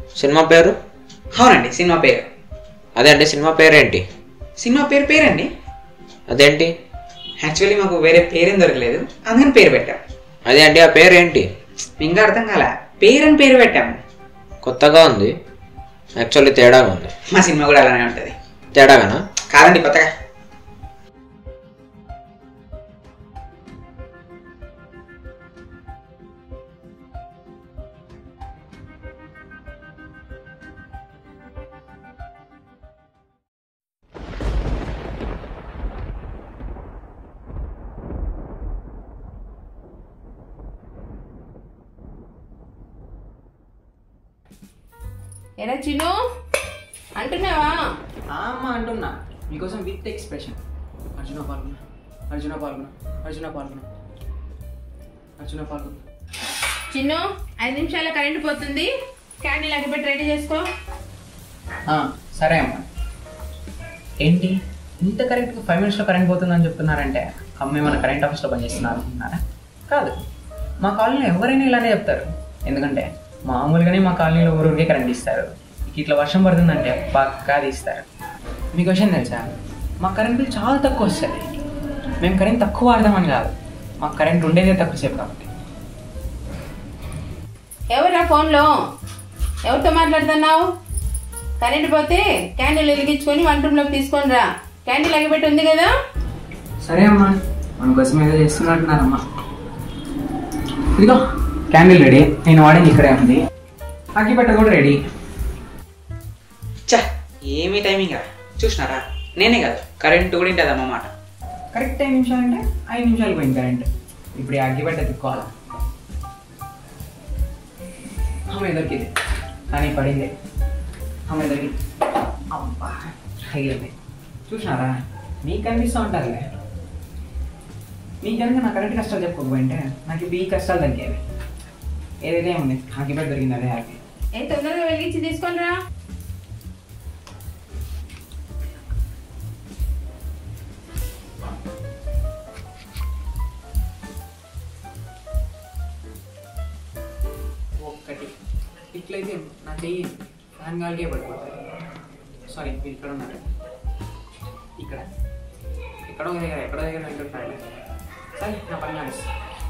Cinema పేరు అవునండి cinema పేరు అదే అండి సినిమా పేరేంటి సినిమా పేరు పేరండి అదేంటి యాక్చువల్లీ మాకు వేరే పేరేం దొరకలేదు అందుకని పేరు పెట్టాం అదే అండి ఆ పేరేంటి ఇంకా అర్థం కాల పేరని పేరు పెట్టాము కొత్తగా ఉంది యాక్చువల్లీ తేడాగా ఉంది మా సినిమా కూడా అలానే ఉంటుంది తేడాగానా కాదండి కొత్తగా ఎరా చిను అంటున్నావా అమ్మ అంటున్నా మీకోసం విత్ ఎక్స్ప్రెషన్ అర్జున పాల్గొన అర్జున పాల్గొన అర్జున పాల్గొన అర్జున పాల్గొన చిన్ను ఐదు నిమిషాల కరెంట్ పోతుంది క్యాండిల్ అగ్గిపెట్టి రెడీ చేసుకో ఆ, సరే అమ్మ ఏంటి ఇంత కరెక్ట్గా ఫైవ్ మినిట్స్లో కరెంట్ పోతుందని చెప్తున్నారంటే అమ్మ ఏమైనా కరెంట్ ఆఫీస్లో పనిచేస్తున్నారు అనుకుంటున్నారా కాదు మా కాలనీలో ఎవరైనా ఇలానే చెప్తారు ఎందుకంటే మామూలుగానే మా కాలనీలో ఊరూరికే కరెంట్ ఇస్తారు ఇట్లా వర్షం పడుతుందంటే పక్కా తీస్తారు మీకు విషయం తెలుసా మా కరెంట్ బిల్ చాలా తక్కువ వస్తుంది మేము కరెంట్ తక్కువ వాడదామని కాదు మాకు కరెంట్ ఉండేదే తక్కువసేపు కాబట్టి ఎవరా ఫోన్లో ఎవరితో మాట్లాడుతున్నావు కరెంట్ పోతే క్యాండిల్ వెలిగించుకొని వంట రూమ్లోకి తీసుకొని రా క్యాండిల్ అగ్గిపెట్టి ఉంది కదా సరే అమ్మా మన కోసం ఏదో చేస్తున్నట్టున్నారమ్మా ఇదిగో క్యాండిల్ రెడీ నేను వాడింది ఇక్కడే ఉంది అగ్గిపెట్ట కూడా రెడీ చా ఏమి టైమింగ్ రా చూసినారా నేనే కాదు కరెంట్ కూడా ఉంటుంది అన్నమాట కరెక్ట్ ఐదు నిమిషాలు అంటే ఐదు నిమిషాలు పోయింది కరెంట్ ఇప్పుడు ఈ అగ్గిపెట్ట తిక్కోవాలా అమ్మ దొరికింది కానీ పడింది అమ్మ దొరికింది అబ్బా అయ్యింది చూసినారా నీకు కనిపిస్తూ ఉంటారులే నీకు కనుక నా కరెంట్ కష్టాలు చెప్పుకోకపోయింటే నాకు ఇప్పుడు ఈ కష్టాలు తగ్గేవి ఏదైతే ఉంది అగ్గిపెట్ట దొరికింది అదే హ్యాపీ ఏ తొందరగా వెలిగించి తీసుకొని రా ఒక్కటి ఇట్లయితే నా చెయ్యి ఫ్యాన్ గాలికే పడిపోతుంది సారీ మీరు ఇక్కడ ఉన్నారు ఇక్కడ ఎక్కడో ఒక దగ్గర ఎక్కడో దగ్గర వింటుంటారు సరే నా పని నడుస్తా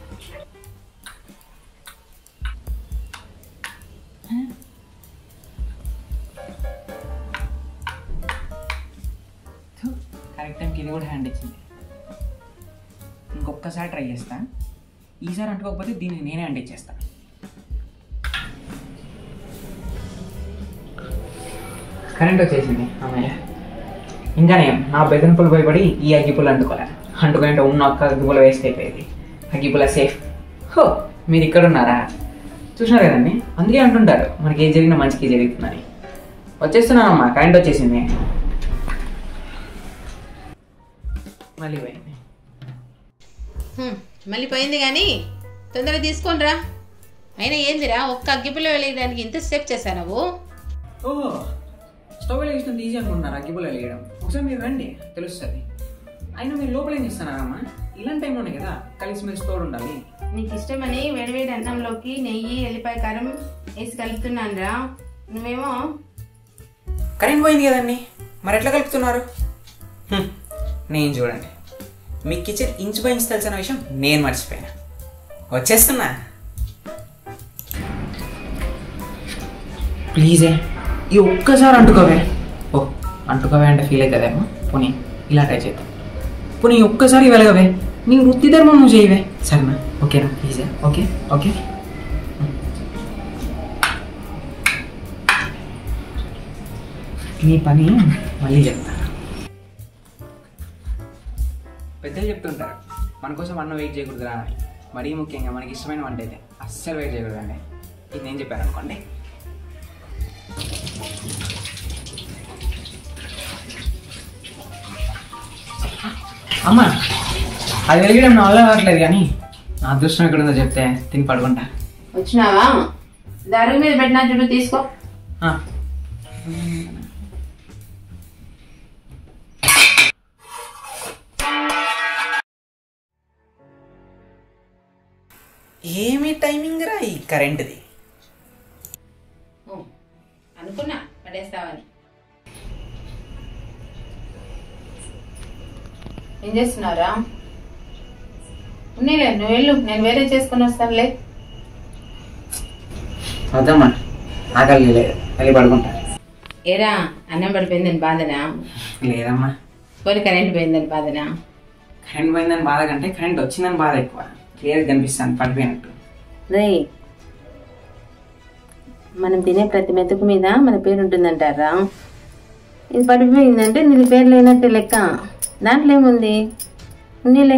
కరెక్ట్ టైంకి ఇది కూడా హ్యాండ్ ఇచ్చింది ఇంకొకసారి ట్రై చేస్తా ఈసారి అంటుకోకపోతే దీన్ని నేనే హ్యాండ్ ఇచ్చేస్తాను కరెంట్ వచ్చేసింది అమ్మయ్య ఇంకా నేను నా బెదనపులు భయపడి ఈ అగ్గిపుల్ల అంటుకోలే అంటుకుంటే ఉన్న ఒక్క అగ్గిపుల్ల వేస్ట్ అయిపోయేది అగ్గిపుల్ల సేఫ్ హో మీరు ఇక్కడ ఉన్నారా చూసినారు కదండి అందుకే అంటుంటారు మనకి ఏది జరిగినా మంచికి జరుగుతుందని వచ్చేస్తున్నానమ్మా కరెంట్ వచ్చేసింది మళ్ళీ పోయింది హ్మ్, మళ్ళీ పోయింది కానీ తొందరగా తీసుకొని రా అయినా ఏందిరా ఒక్క అగ్గిపుల్ల వెలిగడానికి ఇంతసేపు చేశా నువ్వు ఓహో స్టవ్ వెలిగించడం ఈజీ అనుకుంటున్నారు అగ్గిపుల్ల వెలిగడం ఒకసారి మీరు రండి తెలుస్తుంది అయినా మీరు లోపల ఏం చేస్తున్నారమ్మా ఇలాంటి టైంలోనే కదా కలిసి మెలిసి తోడు ఉండాలి నీకు ఇష్టమని వేడివేడి అన్నంలోకి నెయ్యి ఎల్లిపాయ కారం వేసి కలుపుతున్నాను రా నువ్వేమో కరెంట్ పోయింది కదండి మరి ఎట్లా కలుపుతున్నారు హ్మ్, నేను చూడండి మీ కిచెన్ ఇంచు బై ఇంచు తెలిసిన విషయం నేను మర్చిపోయాను వచ్చేస్తున్నా ప్లీజే ఈ ఒక్కసారి అంటుకోవే ఓ అంటుకోవే అంటే ఫీల్ అవుతుందేమో పోనీ ఇలా ట్రై చేద్దాం పోనీ ఈ ఒక్కసారి వెలగవే నీ వృత్తి ధర్మం నువ్వు చేయవే సరేనా ఓకేనా ప్లీజే ఓకే ఓకే నీ పని మళ్ళీ చెప్తాను పెద్దలు చెప్తుంటారు మన కోసం అన్నం వెయిట్ చేయకూడదురా అని మరీ ముఖ్యంగా మనకి ఇష్టమైన వంట అయితే అస్సలు వెయిట్ చేయకూడదండి ఇది నేను చెప్పాను అనుకోండి అమ్మా అది వెలిగడం నా వల్ల కావట్లేదు కానీ నా అదృష్టం ఎక్కడుందో చెప్తే తిని పడుకుంటా వచ్చినావా దరుగు మీద పెట్టినా చూడు తీసుకో ఆ. ఏమి టైమింగ్ రా ఈ కరెంట్ది పడేస్తావని ఏం చేస్తున్నారా ఉన్నీలే నువ్వు వెళ్ళు నేను వేరే చేసుకుని వస్తానులే వద్దమ్మా ఆకలి లేదు వెళ్ళి పడుకుంటా ఏరా అన్నం పడిపోయిందని బాధనా లేదమ్మా పోనీ కరెంట్ పోయిందని బాధనా కరెంట్ పోయిందని బాధ కంటే కరెంట్ వచ్చిందని బాధ ఎక్కువ క్లియర్ కనిపిస్తాను పడిపోయినట్టు రే మనం తినే ప్రతి మెతుకు మీద మన పేరు ఉంటుందంటారా ఇది పడిపోయిందంటే నీ పేరు లేనట్టే లెక్క దాంట్లో ఏముంది ఉన్నీలే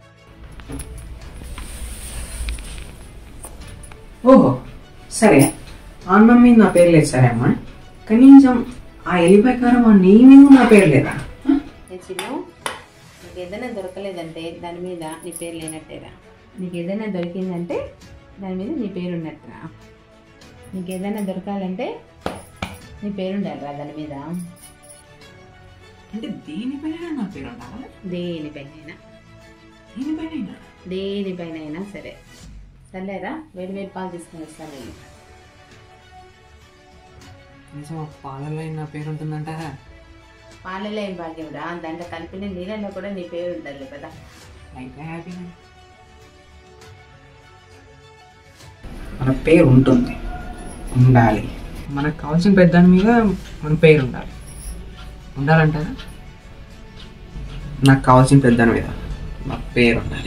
ఓహో సరే అన్నం మీద నా పేరు లేదు సరే అమ్మా కనీసం ఆ ఎలిపాయ కారం ఆ నెయ్యి మీద నా పేరు లేదా చిన్న నీకు ఏదైనా దొరకలేదంటే దాని మీద నీ పేరు లేనట్టేరా నీకు ఏదైనా దొరికిందంటే దాని మీద నీ పేరు ఉన్నట్టురా నీకు ఏదైనా దొరకాలంటే నీ పేరు ఉండాలిరా దాని మీద అంటే దేనిపైన నా పేరు ఉండాలా దేనిపైనైనా దేనిపైన దేనిపైనైనా సరే సర్లేరా వేడి వేడి పాలు తీసుకుని వస్తాను నేను నిజం ఆ పాలలో నా పేరు ఉంటుందంటారా పాలలో ఏం భాగ్యం రా దాంట్లో కలిపిన నీళ్ళలో కూడా నీ పేరు ఉండాలి కదా అయితే హ్యాపీగా మన పేరు ఉంటుంది ఉండాలి మనకు కావాల్సిన పెద్దాని మీద మన పేరు ఉండాలి ఉండాలంటారా నాకు కావాల్సిన పెద్దాని మీద నా పేరు ఉండాలి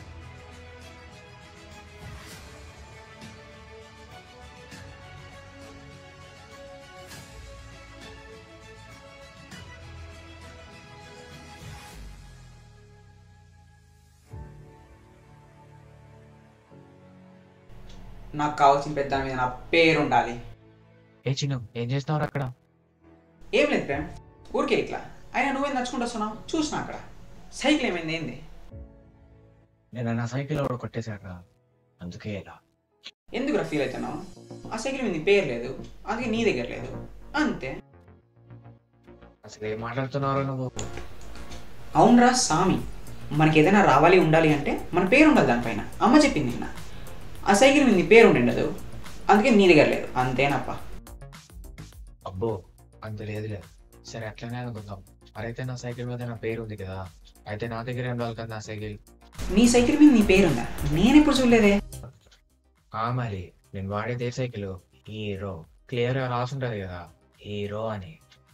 నాకు కావాల్సిన పెద్ద మీద నా పేరు ఉండాలి ఏ చిన్ను ఏం చేస్తున్నావు అక్కడ ఏం లేదు ప్రేమ్ ఊరికే ఇట్లా అయినా నువ్వేం నచ్చుకుంటూ వస్తున్నావు చూసినా అక్కడ సైకిల్ ఏమైంది ఏంది నేను నా సైకిల్ కూడా కొట్టేశాక అందుకే ఇలా ఎందుకురా ఫీల్ అవుతున్నావు ఆ సైకిల్ మీద నీ పేరు లేదు అందుకే నీ దగ్గర లేదు అంతే అసలు ఏం మాట్లాడుతున్నారో నువ్వు అవునరా సామి మనకి ఏదైనా రావాలి ఉండాలి అంటే మన పేరు ఉండాలి దానిపైన అమ్మ చెప్పింది నిన్న ఆ సైకిల్ మీద నీ పేరు ఉండదు అందుకే నీ దగ్గర లేదు అంతేనప్ప అబ్బో అంత లేదులే సరే అట్లనే అనుకుందాం మరైతే నా సైకిల్ మీద నా పేరు ఉంది కదా అయితే నా దగ్గర ఉండాలి కదా నా సైకిల్ నీ సైకిల్ మీద నీ పేరు ఉందా నేను ఎప్పుడు చూడలేదే ఆ మరి నేను వాడేది ఏ సైకిల్ హీరో క్లియర్ గా రాసుంటది కదా హీరో అని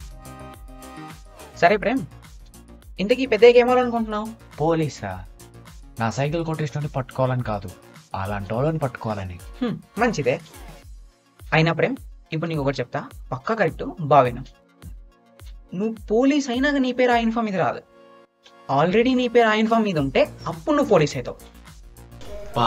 సరే ప్రేమ్ ఇంతకీ పెద్ద ఏమాలనుకుంటున్నావు పోలీసా నా సైకిల్ కొట్టేసిన పట్టుకోవాలని కాదు అలాంటి వాళ్ళని పట్టుకోవాలని హ్మ్, మంచిదే అయినా ప్రేమ్ ఇప్పుడు నీకు ఒకటి చెప్తా పక్కా కరెక్ట్ బావేనా నువ్వు పోలీస్ అయినాక నీ పేరు ఆ ఇన్ఫామ్ మీద రాదు ఆల్రెడీ నీ పేరు ఆ ఇన్ఫామ్ మీద ఉంటే అప్పుడు నువ్వు పోలీస్ అవుతావు పా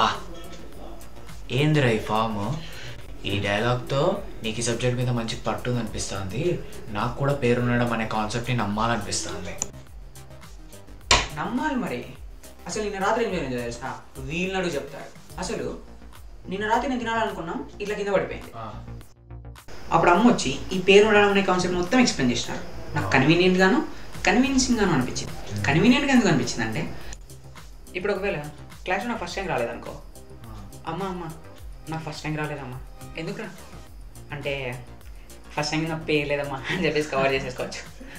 ఏందిరా ఈ ఫామ్ ఈ డైలాగ్తో నీకు ఈ సబ్జెక్ట్ మీద మంచి పట్టు అనిపిస్తుంది నాకు కూడా పేరుండడం అనే కాన్సెప్ట్ని నమ్మాలనిపిస్తుంది నమ్మాలి మరి అసలు నిన్న రాత్రి ఏం జరిగిందో తెలుసా వీళ్ళనడు చెప్తాడు అసలు నిన్న రాత్రి నేను తినాలనుకున్నాం ఇట్లా కింద పడిపోయింది అప్పుడు అమ్మ వచ్చి ఈ పేరు ఉండడం అనే కాన్సెప్ట్ మొత్తం ఎక్స్ప్లెయిన్ చేసినారు నాకు కన్వీనియంట్ గాను కన్విన్సింగ్ గాను అనిపించింది కన్వీనియంట్గా ఎందుకు అనిపించింది అంటే ఇప్పుడు ఒకవేళ క్లాస్లో నాకు ఫస్ట్ టైం రాలేదనుకో అమ్మ అమ్మ నాకు ఫస్ట్ టైం రాలేదమ్మా ఎందుకురా అంటే ఫస్ట్ టైం నాకు పేరు లేదమ్మా అని చెప్పేసి కవర్ చేసేసుకోవచ్చు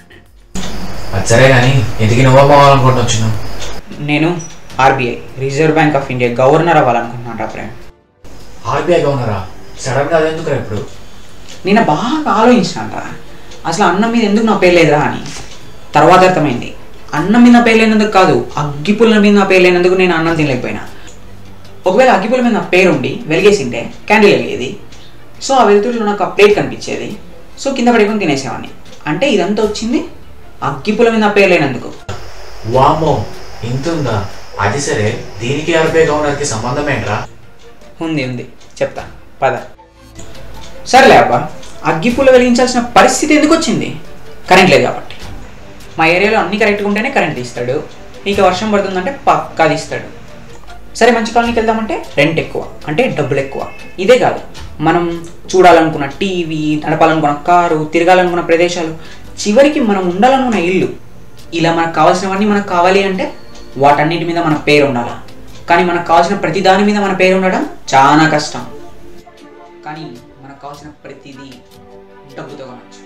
అది సరే కానీ ఎందుకు నువ్వు పోవాలనుకుంటూ వచ్చినావు నేను RBI reserve bank of India governor అవ్వాలనుకుంటున్నాను రా ప్రేమ్ ఆర్బీఐ గవర్నరా సడన్ గా అదెందుకు ఇప్పుడు నేను బాగా ఆలోచించినంట అసలు అన్నం మీద ఎందుకు నా పేరు లేదురా అని తర్వాత అర్థమైంది అన్నం మీద నా పేరు లేనందుకు కాదు అగ్గిపుల్ల మీద నా పేరు లేనందుకు నేను అన్నం తినలేకపోయినా ఒకవేళ అగ్గిపుల్ల మీద నా పేరు ఉండి వెలిగేసింటే క్యాండిల్ వెలిగేది సో ఆ వెలుతురులో నాకు ఆ ప్లేట్ కనిపించేది సో కింద పడుకొని తినేసేవాడిని అంటే ఇదంతా వచ్చింది అగ్గిపుల్ల మీద నా పేరు లేనందుకు వామో ఇంతుందా అది సరే దీనికి ఆర్బీఐ గవర్నర్కి సంబంధం ఏంట్రా ఉంది ఉంది చెప్తా పద సర్లే అబ్బా అగ్గిపుల్ల వెలిగించాల్సిన పరిస్థితి ఎందుకు వచ్చింది కరెంట్ లేదు కాబట్టి మా ఏరియాలో అన్ని కరెక్ట్గా ఉంటేనే కరెంట్ తీస్తాడు ఇక వర్షం పడుతుందంటే పక్కా తీస్తాడు సరే మంచి కాలనీకి వెళ్దామంటే రెంట్ ఎక్కువ అంటే డబ్బులు ఎక్కువ ఇదే కాదు మనం చూడాలనుకున్న టీవీ నడపాలనుకున్న కారు తిరగాలనుకున్న ప్రదేశాలు చివరికి మనం ఉండాలనుకున్న ఇల్లు ఇలా మనకు కావాల్సినవన్నీ మనకు కావాలి అంటే వాటన్నిటి మీద మన పేరు ఉండాలి కానీ మనకు కావాల్సిన ప్రతి దాని మీద మన పేరు ఉండడం చాలా కష్టం కానీ మనకు కావాల్సిన ప్రతిదీ డబ్బుతో కొనవచ్చు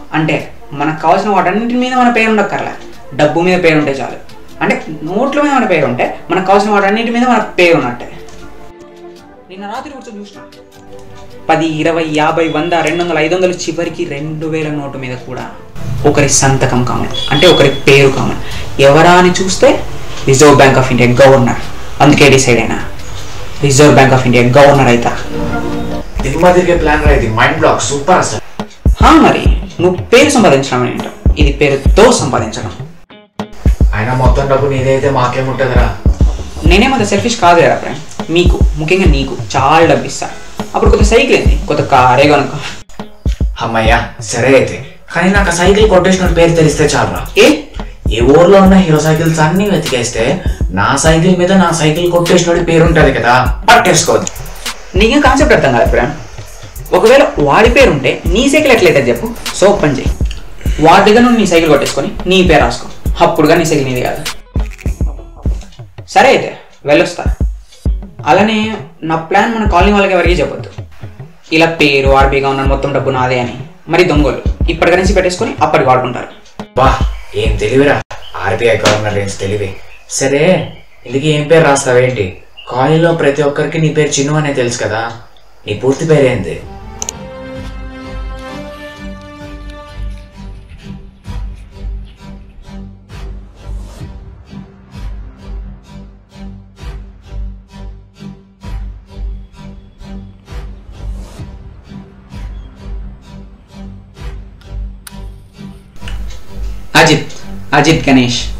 అంటే మనకు కావాల్సిన వాటన్నింటి మీద మన పేరు ఉండక్కర్లే డబ్బు మీద పేరు ఉంటే చాలు అంటే నోట్ల మీద మన పేరు ఉంటే మనకు కావాల్సిన వాటన్నింటి మీద మన పేరు ఉన్నట్టే నిన్న రాత్రి కూర్చొని చూసిన పది ఇరవై యాభై వంద రెండు వందల ఐదు వందలు చివరికి రెండు వేల నోటు మీద కూడా ఒకరి సంతకం కామన్ అంటే ఒకరి పేరు కామన్ ఎవరా అని చూస్తే reserve bank of India governor అందుకే డిసైడ్ అయినా reserve bank of India governor అయితా దిగుమతి తిరిగే ప్లాన్ రా ఇది మైండ్ బ్లాక్ సూపర్ అసలు హా మరి నువ్వు పేరు సంపాదించడం ఏంటో ఇది పేరుతో సంపాదించడం అయినా మొత్తం డబ్బు నీదైతే మాకేముంటుందిరా నేనేమంత సెల్ఫిష్ కాదు కదా ఫ్రెండ్ మీకు ముఖ్యంగా నీకు చాలా డబ్బు ఇస్తా అప్పుడు కొత్త సైకిల్ ఏంది కొత్త కారే కనుక అమ్మయ్యా సరే అయితే కానీ నాకు ఆ సైకిల్ కొట్టేసిన పేరు తెలిస్తే చాలరా ఏ ఈ ఊర్లో ఉన్న హీరో సైకిల్స్ అన్ని వెతికేస్తే నా సైకిల్ మీద నా సైకిల్ కొట్టేసినోడి పేరు ఉంటది కదా పట్టేసుకోవద్దు నీకేం కాన్సెప్ట్ అర్థం కాదు ఫ్రెండ్ ఒకవేళ వాడి పేరు ఉంటే నీ సైకిల్ ఎట్లయితే చెప్పు సో పని చేయి వాడి దగ్గర నుండి నీ సైకిల్ కొట్టేసుకొని నీ పేరు రాసుకో అప్పుడుగా నీ సైకిల్ నీది కాదు సరే అయితే వెళ్ళొస్తా అలానే నా ప్లాన్ మన కాలనీ వాళ్ళకి ఎవరికి చెప్పొద్దు ఇలా పేరు ఆర్బీగా ఉన్న మొత్తం డబ్బు నాదే అని మరి దొంగలు ఇప్పటి కరెన్సీ పెట్టేసుకొని అప్పటికి వాడుకుంటారు బా ఏం తెలివిరా ఆర్బీఐ గవర్నర్ రేంజ్ తెలివి సరే ఇందుకు ఏం పేరు రాస్తావేంటి కాలేజీలో ప్రతి ఒక్కరికి నీ పేరు చిన్ను అనే తెలుసు కదా నీ పూర్తి పేరు ఏంటి అజిత్ అజిత్ గణేష్